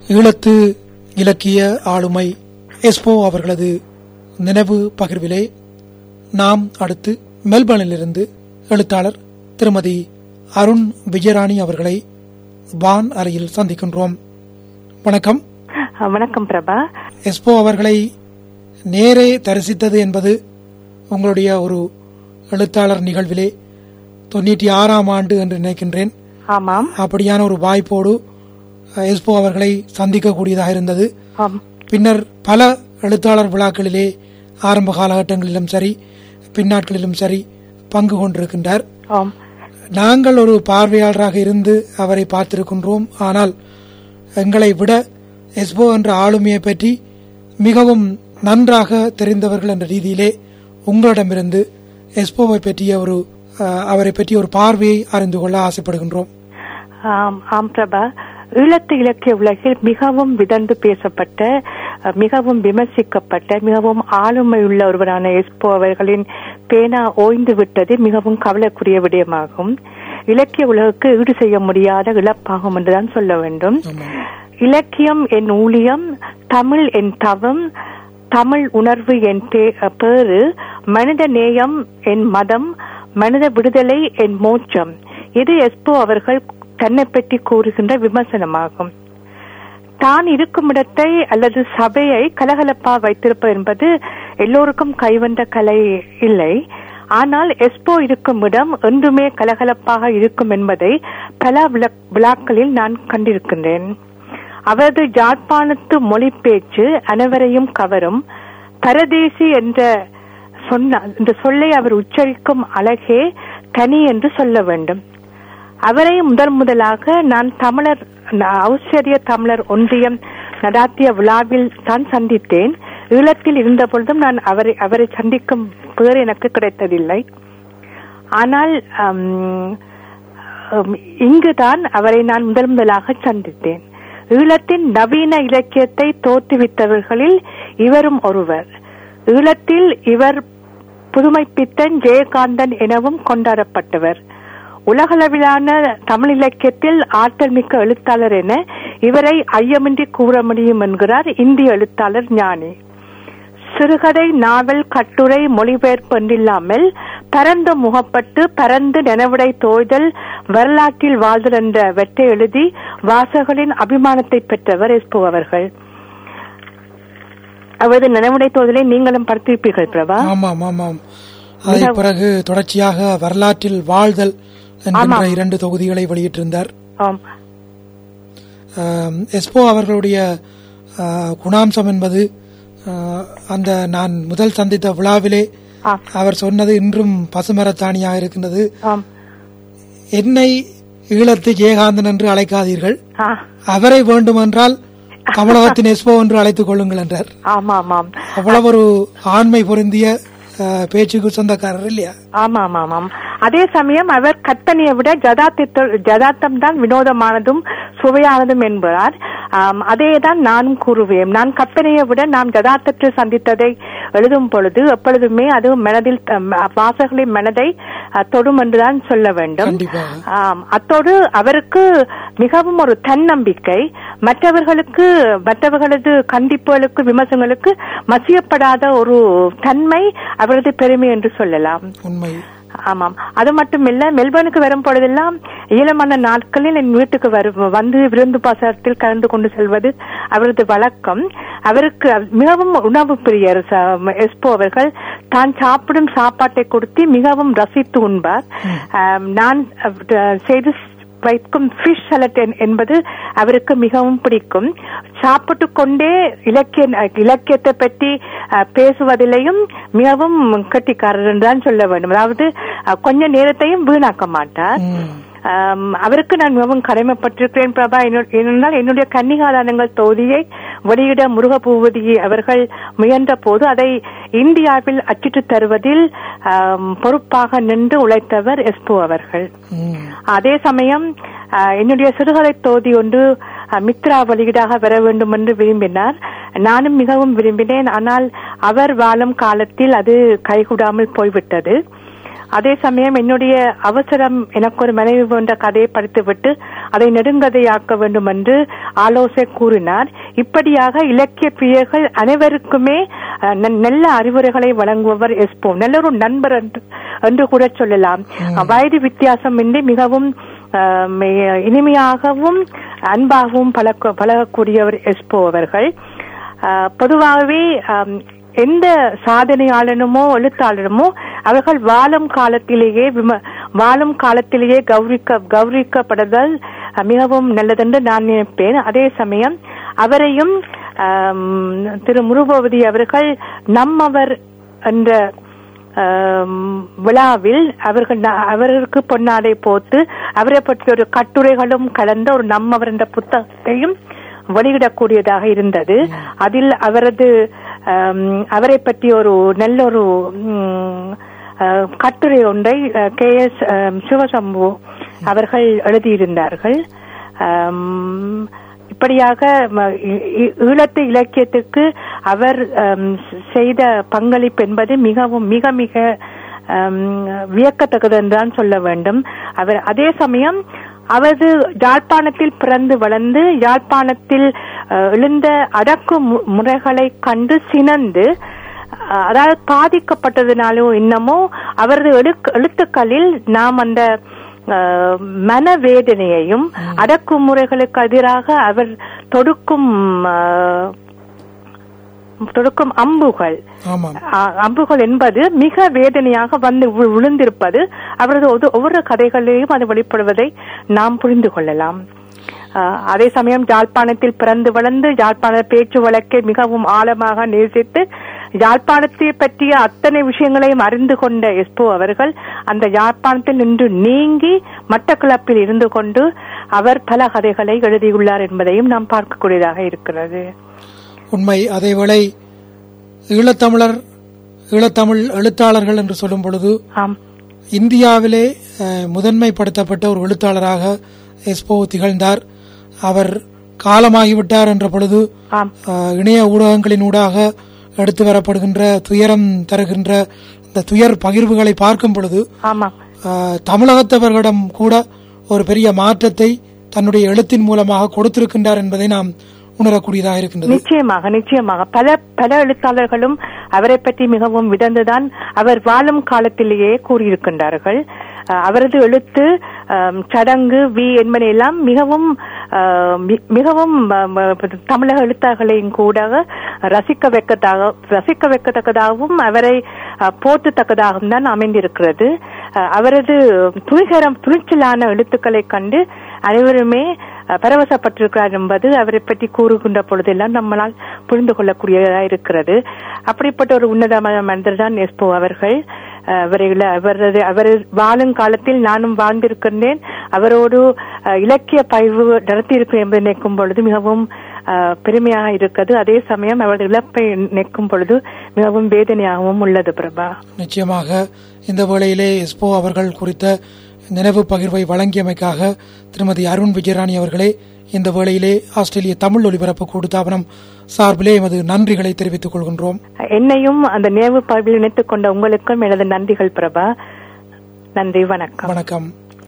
ஈழத்து இலக்கிய ஆளுமை எஸ்போ அவர்களது நினைவு பகிர்விலே நாம் அடுத்து மெல்பர்னிலிருந்து எழுத்தாளர் திருமதி அருண் விஜயராணி அவர்களை வான் அறையில் சந்திக்கின்றோம் வணக்கம் அஹ் வணக்கம் பிரபா எஸ்போ அவர்களை நேரே தரிசித்தது என்பது உங்களுடைய ஒரு எழுத்தாளர் நிகழ்விலே தொண்ணூற்றி ஆறாம் ஆண்டு என்று நினைக்கின்றேன் ஆமாம் அப்படியான ஒரு வாய்ப்போடு அஹ், எஸ்போ அவர்களை சந்திக்கக்கூடியதாக இருந்தது ஆம் பின்னர் பல எழுத்தாளர் விழாக்களிலே ஆரம்ப காலகட்டங்களிலும் சரி பின்னாட்களிலும் சரி பங்கு கொண்டிருக்கின்றார் ஆம் நாங்கள் ஒரு பார்வையாளராக இருந்து அவரை பார்த்திருக்கின்றோம் ஆனால் எங்களை விட எஸ்போ என்ற ஆளுமையை பற்றி மிகவும் நன்றாக தெரிந்தவர்கள் என்ற ரீதியிலே உங்களிடமிருந்து எஸ்போவை பற்றிய ஒரு அஹ், அவரை பற்றிய ஒரு பார்வையை அறிந்து கொள்ள ஆசைப்படுகின்றோம் ஆம் ஆம் பிரபா ஈழத்து இலக்கிய உலகில் மிகவும் விதந்து பேசப்பட்ட அஹ், மிகவும் விமர்சிக்கப்பட்ட மிகவும் ஆளுமையுள்ள ஒருவரான எஸ்போ அவர்களின் பேனா ஓய்ந்து விட்டது மிகவும் கவலைக்குரிய விடயமாகும் இலக்கிய உலகுக்கு ஈடு செய்ய முடியாத இழப்பாகும் என்றுதான் சொல்ல வேண்டும் ஆமாம். இலக்கியம் என் ஊழியம் தமிழ் என் தவம் தமிழ் உணர்வு என் பே- பேறு மனித நேயம் என் மதம் மனித விடுதலை என் மோட்சம் இது எஸ்போ அவர்கள் தன்னை பற்றி கூறுகின்ற விமர்சனமாகும் தான் இருக்கும் இடத்தை அல்லது சபையை கலகலப்பா வைத்திருப்பது என்பது எல்லோருக்கும் கைவந்த கலை இல்லை ஆனால் எஸ்போ இருக்கும் இடம் என்றுமே கலகலப்பாக இருக்கும் என்பதை பல விளக்- விழாக்களில் நான் கண்டிருக்கின்றேன் அவரது ஜாழ்ப்பாணத்து மொழி பேச்சு அனைவரையும் கவரும் பரதேசி என்ற சொன்ன இந்த சொல்லை அவர் உச்சரிக்கும் அழகே தனி என்று சொல்ல வேண்டும் அவரை முதல் முதலாக நான் தமிழர் ஆஸ்திரேலிய தமிழர் ஒன்றியம் நடாத்திய விழாவில் தான் சந்தித்தேன் ஈழத்தில் இருந்த பொழுதும் நான் அவரை அவரை சந்திக்கும் பேர் எனக்கு கிடைத்ததில்லை ஆனால் ஆம், ஆம், இங்குதான் அவரை நான் முதல் முதலாக சந்தித்தேன் ஈழத்தின் நவீன இலக்கியத்தை தோற்றுவித்தவர்களில் இவரும் ஒருவர் ஈழத்தில் இவர் புதுமைப்பித்தன் ஜெயகாந்தன் எனவும் கொண்டாடப்பட்டவர் உலகளவிலான தமிழ் இலக்கியத்தில் ஆற்றல் மிக்க எழுத்தாளர் என இவரை ஐயமின்றி கூற முடியும் என்கிறார் இந்திய எழுத்தாளர் ஞானி சிறுகதை நாவல் கட்டுரை மொழிபெயர்ப்பு என்றில்லாமல் பரந்து முகப்பட்டு பரந்து நினைவுடை தோய்தல் வரலாற்றில் வாழ்தல் என்ற வெட்டை எழுதி வாசகர்களின் அபிமானத்தை பெற்றவர் எஸ்போ அவர்கள் அவரது நினைவுடை தோதலை நீங்களும் படித்திருப்பீர்கள் பிரபா ஆமாம் ஆமாம் அதன் பிறகு தொடர்ச்சியாக வரலாற்றில் வாழ்தல் என்கின்ற இரண்டு தொகுதிகளை வெளியிட்டிருந்தார் ஆம் ஆம், எஸ்போ அவர்களுடைய ஆ, குணாம்சம் என்பது ஆ, அந்த நான் முதல் சந்தித்த விழாவிலே ஆம் அவர் சொன்னது இன்றும் பசுமரத்தாணியாக இருக்கின்றது ஆம் என்னை ஈழத்து ஜெயகாந்தன் என்று அழைக்காதீர்கள் ஆ அவரை வேண்டுமென்றால் கமலகத்தின் எஸ்போ என்று அழைத்துக் கொள்ளுங்கள் என்றார் ஆமா ஆமாம் அவ்வளவு ஒரு ஆண்மை பொருந்திய ஆ, பேச்சுக்கு சொந்தக்காரர் இல்லையா ஆமா ஆமா ஆமாம் அதே சமயம் அவர் கற்பனையை விட ஜதார்த்த ஜதார்த்தம் தான் வினோதமானதும் சுவையானதும் என்பதார் ஆம், அதே தான் நானும் கூறுவேன் நான் கற்பனையை விட நாம் ஜதார்த்தத்தில் சந்தித்ததை எழுதும் பொழுது எப்பொழுதுமே அது மனதில் அம், வாசகர்களின் மனதை அஹ், தொடும் என்றுதான் சொல்ல வேண்டும் கண்டிப்பாக ஆம் அத்தோடு அவருக்கு மிகவும் ஒரு தன்னம்பிக்கை மற்றவர்களுக்கு மற்றவர்களது கண்டிப்புகளுக்கு விமர்சனங்களுக்கு மசியப்படாத ஒரு தன்மை அவரது பெருமை என்று சொல்லலாம் உண்மை ஆமாம் அது மட்டும் இல்ல மெல்பர்னுக்கு வரும் பொழுதெல்லாம் ஈழமான நாட்களில் என் வீட்டுக்கு வரும் வந்து விருந்து பாசத்தில் கலந்து கொண்டு செல்வது அவரது வழக்கம் அவருக்கு மிகவும் உணவு பிரியர் ச- எஸ்போ அவர்கள் தான் சாப்பிடும் சாப்பாட்டை கொடுத்து மிகவும் ரசித்து உண்பார் ஆம், நான் அஹ், செய்து வைக்கும் ஃபிஷ் சலட் என்பது அவருக்கு மிகவும் பிடிக்கும் சாப்பிட்டு கொண்டே இலக்கிய இலக்கியத்தை பற்றி அஹ், பேசுவதிலையும் மிகவும் கட்டிக்காரர் என்று தான் சொல்ல வேண்டும் அதாவது அஹ், கொஞ்ச நேரத்தையும் வீணாக்க மாட்டார் ம். ஆம், அவருக்கு நான் மிகவும் கடமைப்பட்டிருக்கிறேன் பிரபா என்னோ- ஏனென்றால் என்னுடைய கன்னிகாதானங்கள் தொகுதியை வெளியிட முருகபூபதி அவர்கள் முயன்ற போது அதை இந்தியாவில் அச்சிட்டு தருவதில் ஆம், பொறுப்பாக நின்று உழைத்தவர் எஸ்போ அவர்கள் ம். அதே சமயம் ஆஹ், என்னுடைய சிறுகதை தொகுதி ஒன்று ஆஹ், மித்ரா வெளியீடாக வர வேண்டும் என்று விரும்பினார் நானும் மிகவும் விரும்பினேன் ஆனால் அவர் வாழும் காலத்தில் அது கைகூடாமல் போய்விட்டது அதே சமயம் என்னுடைய அவசரம் எனக்கு ஒரு மனைவி போன்ற கதையை படித்துவிட்டு அதை நெடுங்கதையாக்க வேண்டும் என்று ஆலோசனை கூறினார் இப்படியாக இலக்கிய பிரியர்கள் அனைவருக்குமே அஹ், ந- நல்ல அறிவுரைகளை வழங்குபவர் எஸ்போ நல்ல ஒரு நண்பர் என்று என்று கூட சொல்லலாம் வயது வித்தியாசமின்றி மிகவும் அஹ், மே- இனிமையாகவும் அன்பாகவும் பழக்க பழகக்கூடியவர் எஸ்போ அவர்கள் அஹ், பொதுவாகவே அம், எந்த சாதனையாளனுமோ எழுத்தாளனுமோ அவர்கள் வாழும் காலத்திலேயே விம- வாழும் காலத்திலேயே கௌரிக்க கௌரிக்கப்படுதல் அஹ், மிகவும் நல்லதென்று நான் நினைப்பேன் அதே சமயம் அவரையும் ஆம், திரு முருகோவதி அவர்கள் நம்மவர் என்ற ஆம், விழாவில் அவர்கள் ந- அவருக்கு பொன்னாடை போட்டு அவரை பற்றிய ஒரு கட்டுரைகளும் கலந்த ஒரு நம்மவர் என்ற புத்தகத்தையும் வெளியிடக்கூடியதாக இருந்தது அதில் அவரது ஆம், அவரை பற்றி ஒரு நல்ல ஒரு ம், அஹ், கட்டுரை ஒன்றை கே எஸ் சிவசம்பு அவர்கள் எழுதியிருந்தார்கள் ஆம், இப்படியாக ம- இ- இ- ஈழத்து இலக்கியத்துக்கு அவர் ஆம், செய்த பங்களிப்பு என்பது மிகவும் மிக மிக ஆம், வியக்கத்தக்கது என்றுதான் சொல்ல வேண்டும் அவர் அதே சமயம் அவரது யாழ்ப்பாணத்தில் பிறந்து வளர்ந்து யாழ்ப்பாணத்தில் அஹ், எழுந்த அடக்கு மு- முறைகளை கண்டு சினந்து அஹ், அதாவது பாதிக்கப்பட்டதுனாலோ என்னமோ அவரது எழுக்கு- எழுத்துக்களில் நாம் அந்த அஹ், மனவேதனையையும் அடக்குமுறைகளுக்கு எதிராக அவர் தொடுக்கும் அஹ், தொடுக்கும் அம்புகள் ஆமாம் அ- அம்புகள் என்பது மிக வேதனையாக வந்து வி- விழுந்திருப்பது அவரது ஒது- ஒவ்வொரு கதைகளிலும் அது வெளிப்படுவதை நாம் புரிந்து கொள்ளலாம் அஹ், அதே சமயம் யாழ்ப்பாணத்தில் பிறந்து வளர்ந்து யாழ்ப்பாண பேச்சு வழக்கை மிகவும் ஆழமாக நேசித்து யாழ்ப்பாணத்தை பற்றிய அத்தனை விஷயங்களையும் அறிந்து கொண்ட எஸ்போ அவர்கள் அந்த யாழ்ப்பாணத்தில் நின்று நீங்கி மட்டக்களப்பில் இருந்து கொண்டு அவர் பல கதைகளை எழுதியுள்ளார் என்பதையும் நாம் பார்க்கக்கூடியதாக இருக்கிறது உண்மை அதேவேளை ஈழத்தமிழர் ஈழத்தமிழ் எழுத்தாளர்கள் என்று சொல்லும் பொழுது ஆம் இந்தியாவிலே அஹ், முதன்மைப்படுத்தப்பட்ட ஒரு எழுத்தாளராக எஸ்போ திகழ்ந்தார் அவர் காலமாகிவிட்டார் என்ற பொழுது ஆம் அஹ், இணைய ஊடகங்களின் ஊடாக எடுத்து வரப்படுகின்ற துயரம் தருகின்ற இந்த துயர் பகிர்வுகளை பார்க்கும் பொழுது ஆமாம் அஹ், தமிழகத்தவர்களிடம் கூட ஒரு பெரிய மாற்றத்தை தன்னுடைய எழுத்தின் மூலமாக கொடுத்திருக்கின்றார் என்பதை நாம் உணரக்கூடியதாக இருக்கின்றது நிச்சயமாக நிச்சயமாக பல பல எழுத்தாளர்களும் அவரை பற்றி மிகவும் விதந்துதான் அவர் வாழும் காலத்திலேயே கூறியிருக்கின்றார்கள் அஹ், அவரது எழுத்து அம், சடங்கு வி என்பன எல்லாம் மிகவும் அஹ், மி- மிகவும் அம், தமிழக எழுத்தாளர்களையும் கூட ரசிக்க வைக்கதாக ரசிக்க வைக்கத்தக்கதாகவும் அவரை அஹ், போற்றத்தக்கதாகவும் தான் அமைந்திருக்கிறது அஹ், அவரது துணிகரம் துணிச்சலான எழுத்துக்களை கண்டு அனைவருமே அஹ், பரவசப்பட்டிருக்கிறார் என்பது அவரை பற்றி கூறுகின்ற பொழுதெல்லாம் நம்மளால் புரிந்து கொள்ளக்கூடியதாக இருக்கிறது அப்படிப்பட்ட ஒரு உன்னதமான மனிதர் தான் எஸ்போ அவர்கள் அஹ், அவரை இல- அவரது அவர் வாழும் காலத்தில் நானும் வாழ்ந்திருக்கின்றேன் அவரோடு அஹ், இலக்கிய பயிர்வு நடத்தியிருக்கிறேன் என்பதை நினைக்கும் பொழுது மிகவும் அஹ், பெருமையாக இருக்கிறது அதே சமயம் அவரது இழப்பை நினைக்கும் பொழுது மிகவும் வேதனையாகவும் உள்ளது பிரபா நிச்சயமாக இந்த வேளையிலே எஸ்போ அவர்கள் குறித்த நினைவு பகிர்வை வழங்கியமைக்காக திருமதி அருண் விஜயராணி அவர்களே இந்த வேளையிலே ஆஸ்திரேலிய தமிழ் ஒலிபரப்பு கூட்டுத்தாபனம் சார்பிலே எமது நன்றிகளை தெரிவித்துக் கொள்கின்றோம் என்னையும் அந்த நினைவு பகிர்வில் இணைத்துக் கொண்ட உங்களுக்கும் எனது நன்றிகள் பிரபா நன்றி வணக்கம் வணக்கம்